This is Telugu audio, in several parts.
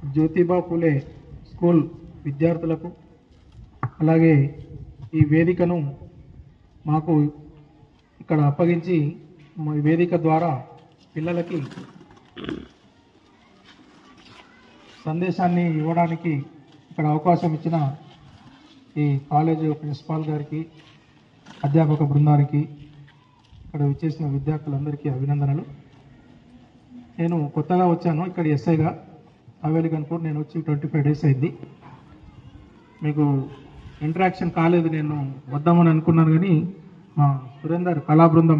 జ్యోతిబా పూలే స్కూల్ విద్యార్థులకు అలాగే ఈ వేదికను మాకు ఇక్కడ అప్పగించి మా వేదిక ద్వారా పిల్లలకి సందేశాన్ని ఇవ్వడానికి ఇక్కడ అవకాశం ఇచ్చిన ఈ కాలేజ్ ప్రిన్సిపాల్ గారికి అధ్యాపక బృందానికి ఇక్కడ విచ్చేసిన విద్యార్థులందరికీ అభినందనలు నేను కొత్తగా వచ్చాను ఇక్కడ ఎస్ఐగా హవేలి కనుపూర్ నేను వచ్చి ట్వంటీ ఫైవ్ డేస్ అయింది మీకు ఇంటరాక్షన్ కాలేదు నేను వద్దామని అనుకున్నాను కానీ మా సురేందర్ కళా బృందం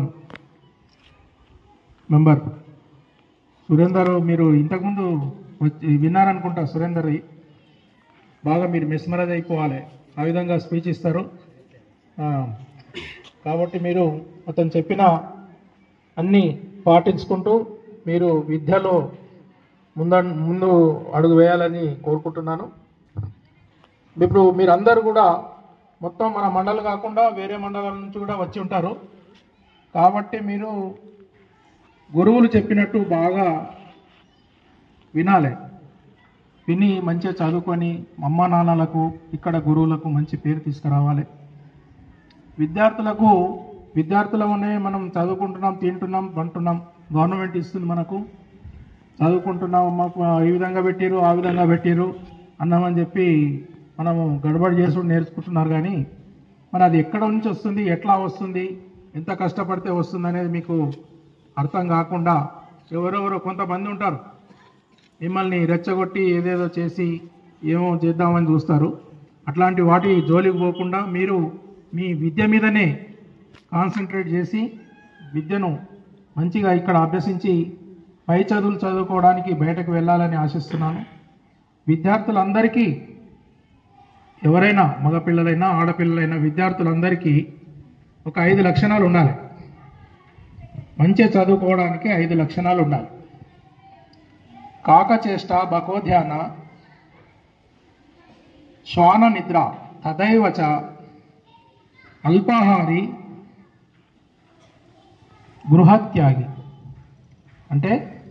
మెంబర్ సురేందర్ మీరు ఇంతకుముందు వచ్చి విన్నారనుకుంటా సురేందర్ బాగా మీరు మెస్మరైజ్ అయిపోవాలి ఆ విధంగా స్పీచ్ ఇస్తారు ఆ, కాబట్టి మీరు అతను చెప్పిన అన్నీ పాటించుకుంటూ మీరు విద్యలో ముంద ముందు అడుగు వేయాలని కోరుకుంటున్నాను ఇప్పుడు మీరందరూ కూడా మొత్తం మన మండలం కాకుండా వేరే మండలాల నుంచి కూడా వచ్చి ఉంటారు కాబట్టి మీరు గురువులు చెప్పినట్టు బాగా వినాలి విని మంచిగా చదువుకొని అమ్మ నాన్నలకు ఇక్కడ గురువులకు మంచి పేరు తీసుకురావాలి విద్యార్థులకు విద్యార్థులనే మనం చదువుకుంటున్నాం తింటున్నాం పంటున్నాం గవర్నమెంట్ ఇస్తుంది మనకు చదువుకుంటున్నాం మాకు ఈ విధంగా పెట్టిరు ఆ విధంగా పెట్టిరు అన్నామని చెప్పి మనము గడబడి చేసుడు నేర్చుకుంటున్నారు కానీ మరి అది ఎక్కడ నుంచి వస్తుంది ఎట్లా వస్తుంది ఎంత కష్టపడితే వస్తుంది అనేది మీకు అర్థం కాకుండా ఎవరెవరో కొంతమంది ఉంటారు మిమ్మల్ని రెచ్చగొట్టి ఏదేదో చేసి ఏమో చేద్దామని చూస్తారు అట్లాంటి వాటి జోలికి పోకుండా మీరు మీ విద్య మీదనే కాన్సన్ట్రేట్ చేసి విద్యను మంచిగా ఇక్కడ అభ్యసించి పై చదువులు చదువుకోవడానికి బయటకు వెళ్ళాలని ఆశిస్తున్నాను విద్యార్థులందరికీ ఎవరైనా మగపిల్లలైనా ఆడపిల్లలైనా విద్యార్థులందరికీ ఒక ఐదు లక్షణాలు ఉండాలి మంచిగా చదువుకోవడానికి ఐదు లక్షణాలు ఉండాలి కాకచేష్ట బకోధ్యాన శ్వాన నిద్ర తదైవ చ అల్పాహారి గృహత్యాగి అంటే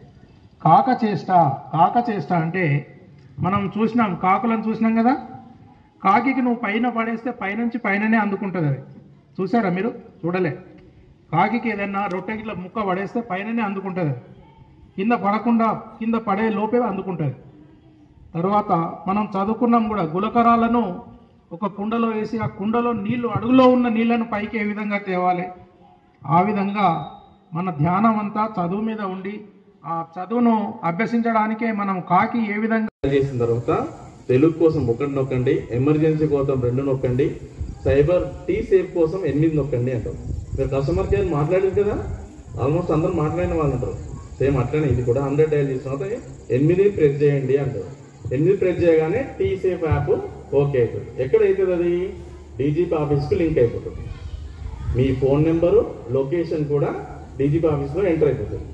కాకచేష్ట కాకచేష్ట అంటే మనం చూసినాం కాకులను చూసినాం కదా కాకికి నువ్వు పైన పడేస్తే పైనుంచి పైననే అందుకుంటుంది అది చూసారా మీరు చూడలే కాకికి ఏదైనా రొట్టె గిట్ల ముక్క పడేస్తే పైననే అందుకుంటుంది అది కింద పడకుండా కింద పడే లోపే అందుకుంటుంది తర్వాత మనం చదువుకున్నాం కూడా గులకరాలను ఒక కుండలో వేసి ఆ కుండలో నీళ్లు అడుగులో ఉన్న నీళ్లను పైకి ఏ విధంగా తేవాలి ఆ విధంగా మన ధ్యానం అంతా చదువు మీద ఉండి ఆ చదువును అభ్యసించడానికే మనం కాకి ఏ విధంగా చేసిన తర్వాత తెలుగు కోసం ఒకటి నొక్కండి ఎమర్జెన్సీ కోసం రెండు నొక్కండి సైబర్ టీ సేఫ్ కోసం ఎనిమిది నొక్కండి అంటారు మీరు కస్టమర్ కేర్ మాట్లాడారు కదా ఆల్మోస్ట్ అందరూ మాట్లాడిన వాళ్ళు అంటారు సేమ్ అట్లనే ఇది కూడా హండ్రెడ్ డైల్ చేసిన తర్వాత ఎనిమిది ప్రెస్ చేయండి అంటారు ఎనిమిది ప్రెస్ చేయగానే టీ సేఫ్ యాప్ ఓకే అవుతుంది ఎక్కడ అవుతుంది అది డీజీపీ ఆఫీస్కి లింక్ అయిపోతుంది మీ ఫోన్ నెంబరు లొకేషన్ కూడా డీజీపీ ఆఫీస్లో ఎంటర్ అయిపోతుంది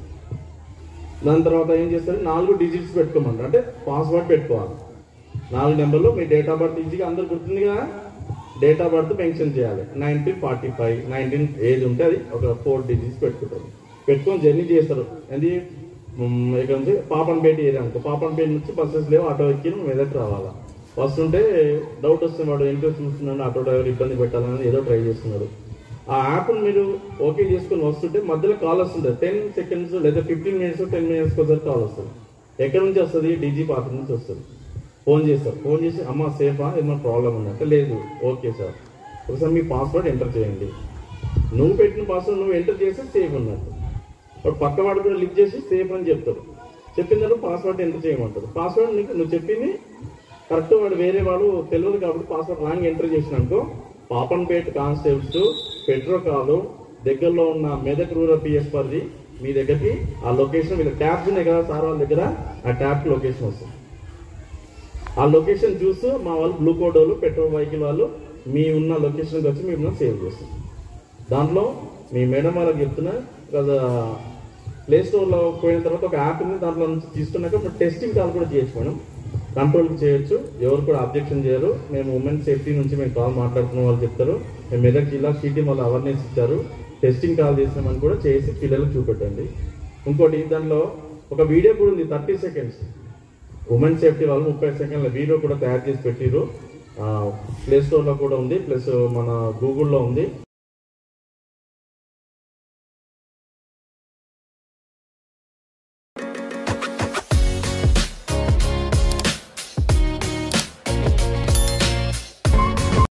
దాని తర్వాత ఏం చేస్తారు నాలుగు డిజిట్స్ పెట్టుకోమంటారు అంటే పాస్వర్డ్ పెట్టుకోవాలి నాలుగు నెంబర్లు మీ డేట్ ఆఫ్ బర్త్ ఈజీగా అందరు గుర్తుంది కదా డేట్ ఆఫ్ బర్త్ మెన్షన్ చేయాలి nineteen forty five nineteen age ఉంటే అది ఒక ఫోర్ డిజిట్స్ పెట్టుకుంటారు పెట్టుకొని జర్నీ చేస్తారు అది మ్, ఇక్కడ నుంచి పాపన్పేట ఏరియా అనుకో పాపన్పేట నుంచి బస్సెస్ లేవు ఆటో ఎక్కి నువ్వు మెదక్ రావాలా వస్తుంటే డౌట్ వస్తుంది వాడు ఇంట్రెస్ట్ చూస్తున్నాడు ఆటో డ్రైవర్ ఇబ్బంది పెట్టాలని ఏదో ట్రై చేస్తున్నాడు ఆ యాప్ మీరు ఓకే చేసుకొని వస్తుంటే మధ్యలో కాల్ వస్తుంది టెన్ సెకండ్స్ లేదా ఫిఫ్టీన్ మినిట్స్ టెన్ మినిట్స్ ఒకసారి కాల్ వస్తుంది ఎక్కడి నుంచి వస్తుంది డీజీపీ ఆఫీస్ నుంచి వస్తుంది ఫోన్ చేస్తారు ఫోన్ చేసి అమ్మ సేఫా ఏమైనా ప్రాబ్లం ఉందంటే లేదు ఓకే సార్ ఒకసారి మీ పాస్వర్డ్ ఎంటర్ చేయండి నువ్వు పెట్టిన పాస్వర్డ్ నువ్వు ఎంటర్ చేస్తే సేఫ్ ఉన్నట్టు వాడు పక్క వాడు కూడా లిక్ చేసి సేఫ్ అని చెప్తాడు చెప్పిన తర్వాత పాస్వర్డ్ ఎంటర్ చేయమంటాడు పాస్వర్డ్ నీకు నువ్వు చెప్పింది కరెక్ట్ వాడు వేరే వాడు తెలియదు కాబట్టి పాస్వర్డ్ రాంగ్ ఎంటర్ చేసినాకో పాపన్పేట కానిస్టేబుల్స్ పెట్రో కాదు దగ్గరలో ఉన్న మెదక్ రూరల్ పిఎస్ పరిధి మీ దగ్గరికి ఆ లొకేషన్ వీళ్ళ ట్యాబ్స్ ఉన్నాయి కదా సార్ వాళ్ళ దగ్గర ఆ ట్యాబ్ లొకేషన్ వస్తుంది ఆ లొకేషన్ చూస్తూ మా వాళ్ళు బ్లూ కోడ్ వాళ్ళు పెట్రోల్ వెహికల్ వాళ్ళు మీ ఉన్న లొకేషన్కి వచ్చి మిమ్మల్ని సేవ్ చేస్తారు దాంట్లో మీ మేడం వాళ్ళకి చెప్తున్నా కదా ప్లే స్టోర్లో పోయిన తర్వాత ఒక యాప్ ఉంది దాంట్లో నుంచి తీసుకున్నాక ఇప్పుడు టెస్టింగ్ కాల్ కూడా చేయొచ్చు మేడం కంట్రోల్ చేయొచ్చు ఎవరు కూడా అబ్జెక్షన్ చేయరు మేము ఉమెన్ సేఫ్టీ నుంచి మేము కాల్ మాట్లాడుతున్న వాళ్ళు చెప్తారు మేము మెదక్ జిల్లా సిటీ వాళ్ళు అవేర్నెస్ ఇచ్చారు టెస్టింగ్ కాల్ చేసినామని కూడా చేసి పిల్లలకు చూపెట్టండి ఇంకోటి దాంట్లో ఒక వీడియో కూడా ఉంది థర్టీ సెకండ్స్ ఉమెన్ సేఫ్టీ వాళ్ళు ముప్పై సెకండ్ల వీడియో కూడా తయారు చేసి పెట్టిరు ప్లే స్టోర్లో కూడా ఉంది ప్లస్ మన గూగుల్లో ఉంది